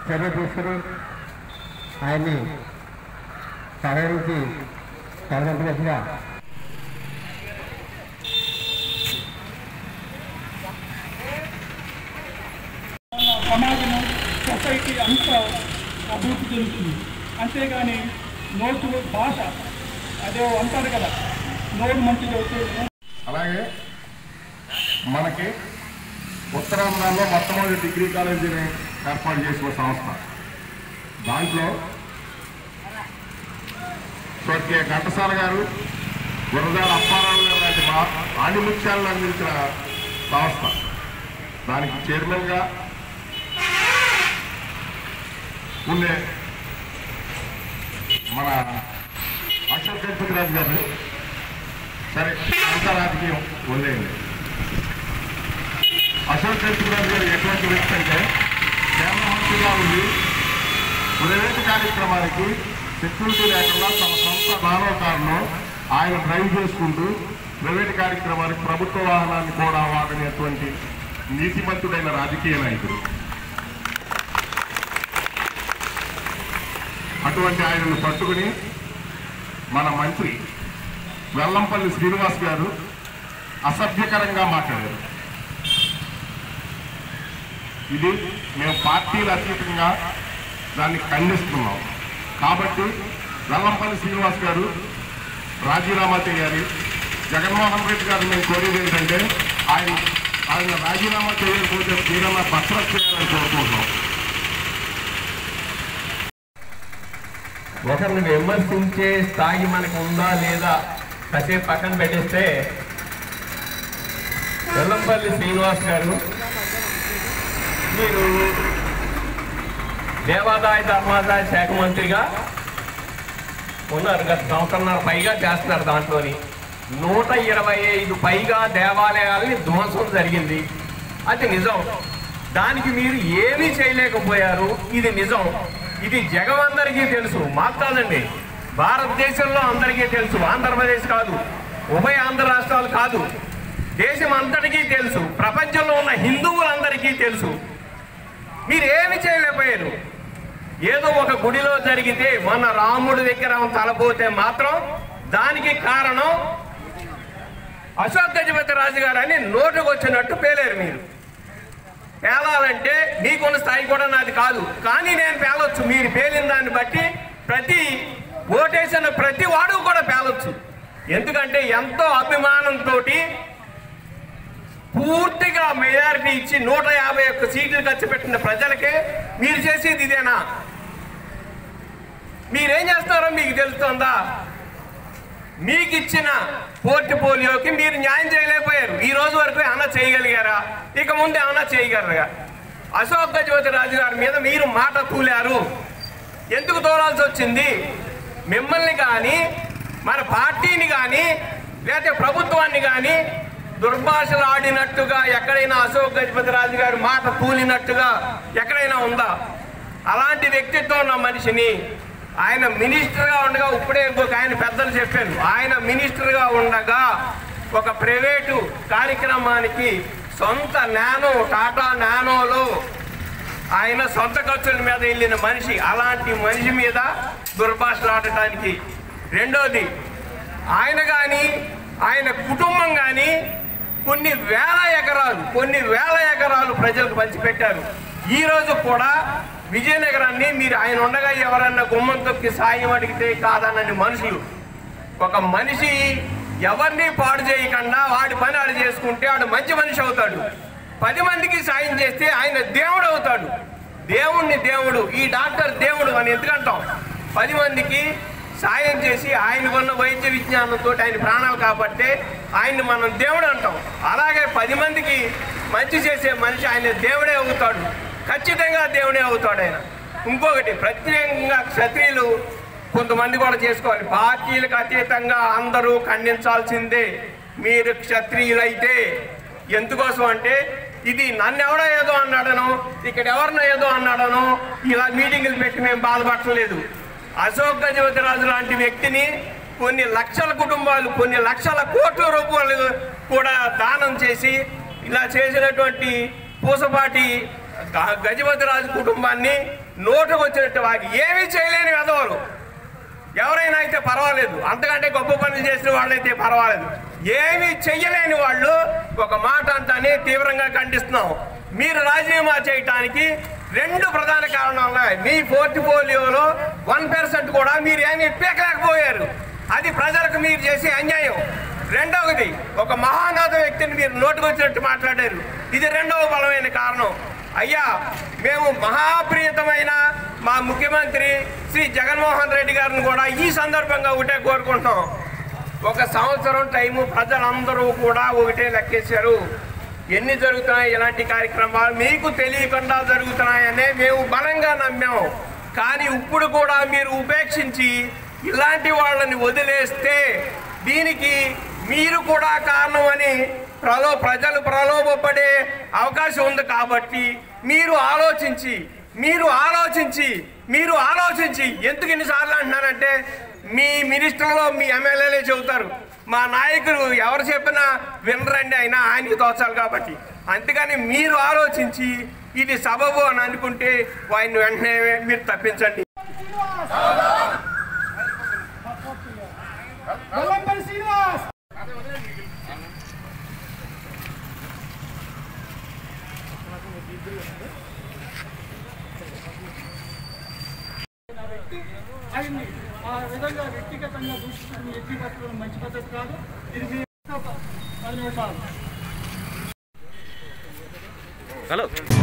చర్య తీసుకుని ఆయన్ని సహకరించి సహకరించినట్టుగా సమాజం సొసైటీ అంతా అభివృద్ధి చెందుతుంది అంతేగాని నోటు భాష అదే అంటారు కదా నోరు మంచిది అవుతుంది అలాగే మనకి ఉత్తరాంధ్రలో మొట్టమొదటి డిగ్రీ కాలేజీని ఏర్పాటు చేసిన సంస్థ దాంట్లో స్వర్గీయ ఘంటసాల గారు గురజాల అప్పారావు గారు లాంటి మా ఆణిముత్యాలను అందించిన సంస్థ దానికి చైర్మన్గా ఉండే మన అశోక్ గణపతిరాజు గారు సరే అంత రాజకీయం వదిలేయండి అశోక్ గణపతిరాజు గారు ఎటువంటి వ్యక్తి అంటే కేంద్ర మంత్రిగా ఉండి ప్రైవేట్ కార్యక్రమానికి సెక్యూరిటీ లేకుండా తమ సొంత మానవ కారును ఆయన డ్రైవ్ చేసుకుంటూ ప్రైవేట్ కార్యక్రమానికి ప్రభుత్వ వాహనాన్ని కూడా వాడనేటువంటి నీతిమంతుడైన రాజకీయ నాయకుడు అటువంటి ఆయనను పట్టుకుని మన మంత్రి వెల్లంపల్లి శ్రీనివాస్ గారు అసభ్యకరంగా మాట్లాడారు ఇది మేము పార్టీలు అతీతంగా దాన్ని ఖండిస్తున్నాం కాబట్టి వెల్లంపల్లి శ్రీనివాస్ గారు రాజీనామా చేయాలి జగన్మోహన్ రెడ్డి గారు మేము కోరేది ఏంటంటే ఆయన ఆయన రాజీనామా చేయకపోతే తీరన్న భద్రత చేయాలని కోరుకుంటున్నాం ఒకరిని విమర్శించే స్థాయి మనకు ఉందా లేదా కాసేపు పక్కన పెట్టేస్తే వెల్లంపల్లి శ్రీనివాస్ గారు మీరు దేవాదాయ ధర్మాదాయ శాఖ మంత్రిగా ఉన్నారు గత సంవత్సరంన్నర పైగా చేస్తున్నారు దాంట్లోని నూట ఇరవై ఐదు పైగా దేవాలయాలని ధ్వంసం జరిగింది అది నిజం దానికి మీరు ఏమీ చేయలేకపోయారు ఇది నిజం ఇది జగం అందరికీ తెలుసు మాకు కాదండి భారతదేశంలో అందరికీ తెలుసు ఆంధ్రప్రదేశ్ కాదు ఉభయ ఆంధ్ర రాష్ట్రాలు కాదు దేశం అంతటికీ తెలుసు ప్రపంచంలో ఉన్న హిందువులందరికీ తెలుసు మీరు ఏమి చేయలేకపోయారు ఏదో ఒక గుడిలో జరిగితే మన రాముడి విగ్రహం తలపోతే మాత్రం దానికి కారణం అశోక్ గజపతి రాజు గారు అని నోటుకు వచ్చినట్టు పేలేరు మీరు పేలాలంటే మీకున్న స్థాయి కూడా నాది కాదు కానీ నేను పేలొచ్చు మీరు పేలిన దాన్ని బట్టి ప్రతి ఓటేసిన ప్రతి వాడు కూడా పేలొచ్చు ఎందుకంటే ఎంతో అభిమానంతో పూర్తిగా మెజారిటీ ఇచ్చి నూట యాభై ఒక్క సీట్లు ఖర్చు పెట్టిన ప్రజలకే మీరు చేసేది ఇదేనా మీరేం చేస్తారో మీకు తెలుస్తుందా మీకు ఇచ్చిన పోర్ట్ఫోలియోకి మీరు న్యాయం చేయలేకపోయారు ఈ రోజు వరకు ఏమన్నా చేయగలిగారా ఇక ముందు ఏమన్నా చేయగలరా అశోక్ గజపతి రాజు గారి మీద మీరు మాట తూలారు ఎందుకు తోలాల్సి వచ్చింది మిమ్మల్ని కానీ మన పార్టీని కానీ లేకపోతే ప్రభుత్వాన్ని కానీ దుర్భాషలు ఆడినట్టుగా ఎక్కడైనా అశోక్ గజపతి రాజు గారి మాట తూలినట్టుగా ఎక్కడైనా ఉందా అలాంటి వ్యక్తిత్వం ఉన్న మనిషిని ఆయన మినిస్టర్గా ఉండగా ఇప్పుడే ఇంకొక ఆయన పెద్దలు చెప్పారు ఆయన మినిస్టర్గా ఉండగా ఒక ప్రైవేటు కార్యక్రమానికి సొంత నానో టాటా నానోలో ఆయన సొంత ఖర్చుల మీద వెళ్ళిన మనిషి అలాంటి మనిషి మీద దుర్భాషలు ఆడటానికి రెండోది ఆయన కానీ ఆయన కుటుంబం కానీ కొన్ని వేల ఎకరాలు కొన్ని వేల ఎకరాలు ప్రజలకు పంచిపెట్టారు ఈ రోజు కూడా విజయనగరాన్ని మీరు ఆయన ఉండగా ఎవరన్నా గుమ్మం తొక్కి సాయం అడిగితే కాదన్నని మనుషులు ఒక మనిషి ఎవరిని పాడు చేయకుండా వాడి పని ఆడు చేసుకుంటే వాడు మంచి మనిషి అవుతాడు పది మందికి సాయం చేస్తే ఆయన దేవుడు అవుతాడు దేవుణ్ణి దేవుడు ఈ డాక్టర్ దేవుడు అని ఎందుకంటాం పది మందికి సాయం చేసి ఆయనకున్న వైద్య విజ్ఞానంతో ఆయన ప్రాణాలు కాబట్టే ఆయన్ని మనం దేవుడు అంటాం అలాగే పది మందికి మంచి చేసే మనిషి ఆయన దేవుడే అవుతాడు ఖచ్చితంగా దేవుడే అవుతాడు ఆయన ఇంకొకటి ప్రత్యేకంగా క్షత్రియులు కొంతమంది కూడా చేసుకోవాలి పార్టీలకు అతీతంగా అందరూ ఖండించాల్సిందే మీరు క్షత్రియులైతే ఎందుకోసం అంటే ఇది నన్ను ఎవడో ఏదో అన్నాడనో ఇక్కడ ఎవరినో ఏదో అన్నాడనో ఇలా మీటింగులు పెట్టి మేము బాధపడలేదు అశోక్ గజపతి రాజు లాంటి వ్యక్తిని కొన్ని లక్షల కుటుంబాలు కొన్ని లక్షల కోట్ల రూపాయలు కూడా దానం చేసి ఇలా చేసినటువంటి పూసపాటి గ- గజపతి రాజు కుటుంబాన్ని నోటుకు వచ్చినట్టు వాకి ఏమీ చేయలేని వెధవలు ఎవరైనా అయితే పర్వాలేదు అంతకంటే గొప్ప పనులు చేసిన వాళ్ళైతే పర్వాలేదు ఏమీ చెయ్యలేని వాళ్ళు ఒక మాట అంతానే తీవ్రంగా ఖండిస్తున్నాం మీరు రాజీనామా చేయటానికి రెండు ప్రధాన కారణాలు ఉన్నాయి మీ పోర్ట్ఫోలియోలో వన్ పర్సెంట్ కూడా మీరు ఏమీ పీకలేకపోయారు అది ప్రజలకు మీరు చేసే అన్యాయం రెండవది ఒక మహానాథ వ్యక్తిని మీరు నోటుకొచ్చినట్టు మాట్లాడారు ఇది రెండవ బలమైన కారణం అయ్యా మేము మహాప్రియతమైన మా ముఖ్యమంత్రి శ్రీ జగన్మోహన్ రెడ్డి గారిని కూడా ఈ సందర్భంగా ఒకటే కోరుకుంటాం ఒక సంవత్సరం టైము ప్రజలందరూ కూడా ఒకటే లెక్కేశారు ఎన్ని జరుగుతున్నాయి ఇలాంటి కార్యక్రమాలు మీకు తెలియకుండా జరుగుతున్నాయనే మేము బలంగా నమ్మాము కానీ ఇప్పుడు కూడా మీరు ఉపేక్షించి ఇలాంటి వాళ్ళని వదిలేస్తే దీనికి మీరు కూడా కారణం అని ప్రలో ప్రజలు ప్రలోభపడే అవకాశం ఉంది కాబట్టి మీరు ఆలోచించి మీరు ఆలోచించి మీరు ఆలోచించి ఎందుకు ఇన్నిసార్లు అంటున్నానంటే మీ మినిస్టర్లో మీ ఎమ్మెల్యేలే చెబుతారు మా నాయకులు ఎవరు చెప్పినా వినరండి అయినా ఆయనకి తోచాలి కాబట్టి అందుకని మీరు ఆలోచించి ఇది సబబు అని అనుకుంటే వారిని వెంటనే మీరు తప్పించండి వెల్లంపల్లి శ్రీనివాస్ ఆయన్ని ఆ విధంగా వ్యక్తిగతంగా దూషించడం ఎట్టి పద్ధతులు మంచి పద్ధతి కాదు ఇది మీ పది నిమిషాలు హలో